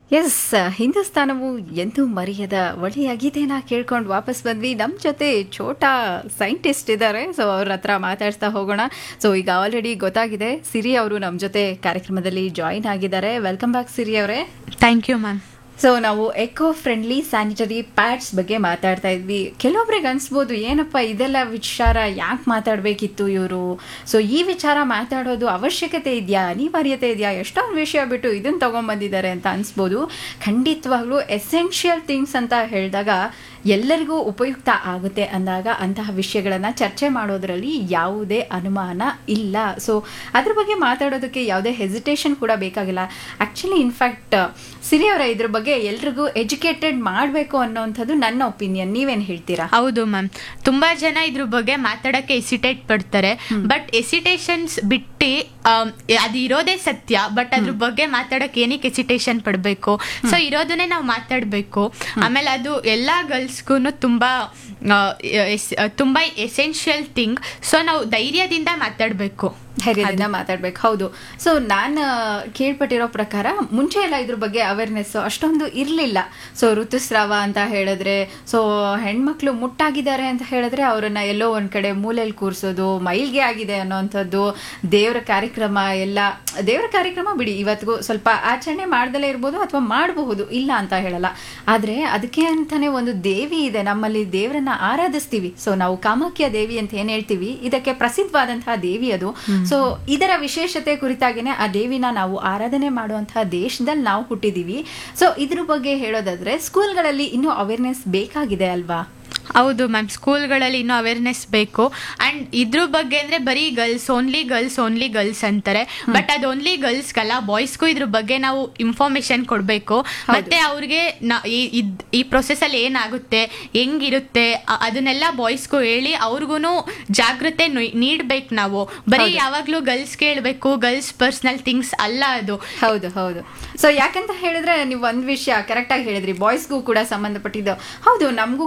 S ಹಿಂದೂಸ್ತಾನವು ಎಂದೂ ಮರೆಯದ ಒಳ್ಳೆಯ ಗೀತೆನ ಕೇಳ್ಕೊಂಡು ವಾಪಸ್ ಬಂದ್ವಿ ನಮ್ಮ ಜೊತೆ ಛೋಟಾ ಸೈಂಟಿಸ್ಟ್ ಇದ್ದಾರೆ ಸೊ ಅವ್ರ ಹತ್ರ ಮಾತಾಡ್ಸ್ತಾ ಹೋಗೋಣ ಸೊ ಈಗ ಆಲ್ರೆಡಿ ಗೊತ್ತಾಗಿದೆ ಸಿರಿ ಅವರು ನಮ್ಮ ಜೊತೆ ಕಾರ್ಯಕ್ರಮದಲ್ಲಿ ಜಾಯಿನ್ ಆಗಿದ್ದಾರೆ ವೆಲ್ಕಮ್ ಬ್ಯಾಕ್ ಸಿರಿ ಅವರೇ ಥ್ಯಾಂಕ್ ಯು ಮ್ಯಾಮ್ ಸೊ ನಾವು ಎಕೋ ಫ್ರೆಂಡ್ಲಿ ಸ್ಯಾನಿಟರಿ ಪ್ಯಾಡ್ಸ್ ಬಗ್ಗೆ ಮಾತಾಡ್ತಾ ಇದ್ವಿ ಕೆಲವೊಬ್ರಿಗೆ ಅನ್ಸ್ಬೋದು ಏನಪ್ಪ ಇದೆಲ್ಲ ವಿಚಾರ ಯಾಕೆ ಮಾತಾಡಬೇಕಿತ್ತು ಇವರು ಸೊ ಈ ವಿಚಾರ ಮಾತಾಡೋದು ಅವಶ್ಯಕತೆ ಇದೆಯಾ ಅನಿವಾರ್ಯತೆ ಇದೆಯಾ ಎಷ್ಟೊಂದು ವಿಷಯ ಬಿಟ್ಟು ಇದನ್ನು ತಗೊಂಡ್ಬಂದಿದ್ದಾರೆ ಅಂತ ಅನ್ಸ್ಬೋದು ಖಂಡಿತವಾಗ್ಲೂ ಎಸೆನ್ಷಿಯಲ್ ಥಿಂಗ್ಸ್ ಅಂತ ಹೇಳಿದಾಗ ಎಲ್ಲರಿಗೂ ಉಪಯುಕ್ತ ಆಗುತ್ತೆ ಅಂದಾಗ ಅಂತಹ ವಿಷಯಗಳನ್ನು ಚರ್ಚೆ ಮಾಡೋದ್ರಲ್ಲಿ ಯಾವುದೇ ಅನುಮಾನ ಇಲ್ಲ ಸೊ ಅದ್ರ ಬಗ್ಗೆ ಮಾತಾಡೋದಕ್ಕೆ ಯಾವುದೇ ಹೆಸಿಟೇಷನ್ ಕೂಡ ಬೇಕಾಗಿಲ್ಲ ಆ್ಯಕ್ಚುಲಿ ಇನ್ಫ್ಯಾಕ್ಟ್ ಸಿರಿ ಅವರ ಇದ್ರ ಬಗ್ಗೆ ಎಲ್ರಿಗೂ ಎಜುಕೇಟೆಡ್ ಮಾಡಬೇಕು ಅನ್ನೋವಂಥದ್ದು ನನ್ನ ಒಪಿನಿಯನ್ ನೀವೇನು ಹೇಳ್ತೀರಾ ಹೌದು ಮ್ಯಾಮ್ ತುಂಬಾ ಜನ ಇದ್ರ ಬಗ್ಗೆ ಮಾತಾಡಕ್ಕೆ ಎಸಿಟೇಟ್ ಪಡ್ತಾರೆ ಬಟ್ ಎಸಿಟೇಷನ್ಸ್ ಬಿಟ್ಟು ಆಮ್, ಅದು ಇರೋದೇ ಸತ್ಯ ಬಟ್ ಅದ್ರ ಬಗ್ಗೆ ಮಾತಾಡಕ್ಕೆ ಏನಕ್ಕೆ ಎಸಿಟೇಷನ್ ಪಡಬೇಕು ಸೊ ಇರೋದನ್ನೇ ನಾವು ಮಾತಾಡಬೇಕು ಆಮೇಲೆ ಅದು ಎಲ್ಲಾ ಗರ್ಲ್ಸ್ಗೂ ತುಂಬಾ ಆ, ಎಸ್- ತುಂಬಾ ಎಸೆನ್ಷಿಯಲ್ ಥಿಂಗ್ ಸೊ ನಾವು ಧೈರ್ಯದಿಂದ ಮಾತಾಡಬೇಕು ಧೈರ್ಯದಿಂದ ಮಾತಾಡ್ಬೇಕು ಹೌದು ಸೊ ನಾನು ಕೇಳ್ಪಟ್ಟಿರೋ ಪ್ರಕಾರ ಮುಂಚೆ ಎಲ್ಲ ಇದ್ರ ಬಗ್ಗೆ ಅವೇರ್ನೆಸ್ ಅಷ್ಟೊಂದು ಇರಲಿಲ್ಲ ಸೊ ಋತುಸ್ರಾವ ಅಂತ ಹೇಳಿದ್ರೆ ಸೊ ಹೆಣ್ಮಕ್ಳು ಮುಟ್ಟಾಗಿದ್ದಾರೆ ಅಂತ ಹೇಳಿದ್ರೆ ಅವರನ್ನ ಎಲ್ಲೋ ಒಂದ್ ಕಡೆ ಮೂಲೆಯಲ್ಲಿ ಕೂರಿಸೋದು ಮೈಲ್ಗೆ ಆಗಿದೆ ಅನ್ನೋವಂಥದ್ದು ದೇವರ ಕಾರ್ಯಕ್ರಮ ಎಲ್ಲ ದೇವರ ಕಾರ್ಯಕ್ರಮ ಬಿಡಿ ಇವತ್ತಿಗೂ ಸ್ವಲ್ಪ ಆಚರಣೆ ಮಾಡ್ದಲೇ ಇರ್ಬೋದು ಅಥವಾ ಮಾಡಬಹುದು ಇಲ್ಲ ಅಂತ ಹೇಳಲ್ಲ ಆದ್ರೆ ಅದಕ್ಕೆ ಅಂತಾನೆ ಒಂದು ದೇವಿ ಇದೆ ನಮ್ಮಲ್ಲಿ ದೇವರನ್ನ ಆರಾಧಿಸ್ತೀವಿ ಸೊ ನಾವು ಕಾಮಾಖ್ಯ ದೇವಿ ಅಂತ ಏನ್ ಹೇಳ್ತೀವಿ ಇದಕ್ಕೆ ಪ್ರಸಿದ್ಧವಾದಂತಹ ದೇವಿ ಅದು ಸೊ ಇದರ ವಿಶೇಷತೆ ಕುರಿತಾಗಿನೇ ಆ ದೇವಿನ ನಾವು ಆರಾಧನೆ ಮಾಡುವಂತಹ ದೇಶದಲ್ಲಿ ನಾವು ಹುಟ್ಟಿದೀವಿ ಸೊ ಇದ್ರ ಬಗ್ಗೆ ಹೇಳೋದಾದ್ರೆ ಸ್ಕೂಲ್ಗಳಲ್ಲಿ ಇನ್ನೂ ಅವೇರ್ನೆಸ್ ಬೇಕಾಗಿದೆ ಅಲ್ವಾ ಹೌದು ಮ್ಯಾಮ್ ಸ್ಕೂಲ್ಗಳಲ್ಲಿ ಇನ್ನೂ ಅವೇರ್ನೆಸ್ ಬೇಕು ಅಂಡ್ ಇದ್ರ ಬಗ್ಗೆ ಅಂದ್ರೆ ಬರೀ girls only girls only girls ಅಂತಾರೆ ಬಟ್ ಅದು ಓನ್ಲಿ ಗರ್ಲ್ಸ್ಗಲ್ಲ ಬಾಯ್ಸ್ಗೂ ಇದ್ರ ಬಗ್ಗೆ ನಾವು ಇನ್ಫಾರ್ಮೇಶನ್ ಕೊಡಬೇಕು ಮತ್ತೆ ಅವ್ರಿಗೆ ನ- ಈ- ಇದ್- ಈ ಪ್ರೊಸೆಸ್ ಅಲ್ಲಿ ಏನಾಗುತ್ತೆ ಹೆಂಗಿರುತ್ತೆ ಅ- ಅದನ್ನೆಲ್ಲ ಬಾಯ್ಸ್ಗೂ ಹೇಳಿ ಅವ್ರಿಗೂ ಜಾಗೃತೆ ನೀಡ್ಬೇಕು ನಾವು ಬರೀ ಯಾವಾಗ್ಲೂ ಗರ್ಲ್ಸ್ ಕೇಳಬೇಕು ಗರ್ಲ್ಸ್ ಪರ್ಸನಲ್ ಥಿಂಗ್ಸ್ ಅಲ್ಲ ಅದು ಹೌದು ಹೌದು ಸೊ ಯಾಕಂತ ಹೇಳಿದ್ರೆ ನೀವು ಒಂದ್ ವಿಷಯ ಕರೆಕ್ಟ್ ಆಗಿ ಹೇಳಿದ್ರಿ ಬಾಯ್ಸ್ಗೂ ಕೂಡ ಸಂಬಂಧಪಟ್ಟಿದ್ದು ಹೌದು ನಮಗೂ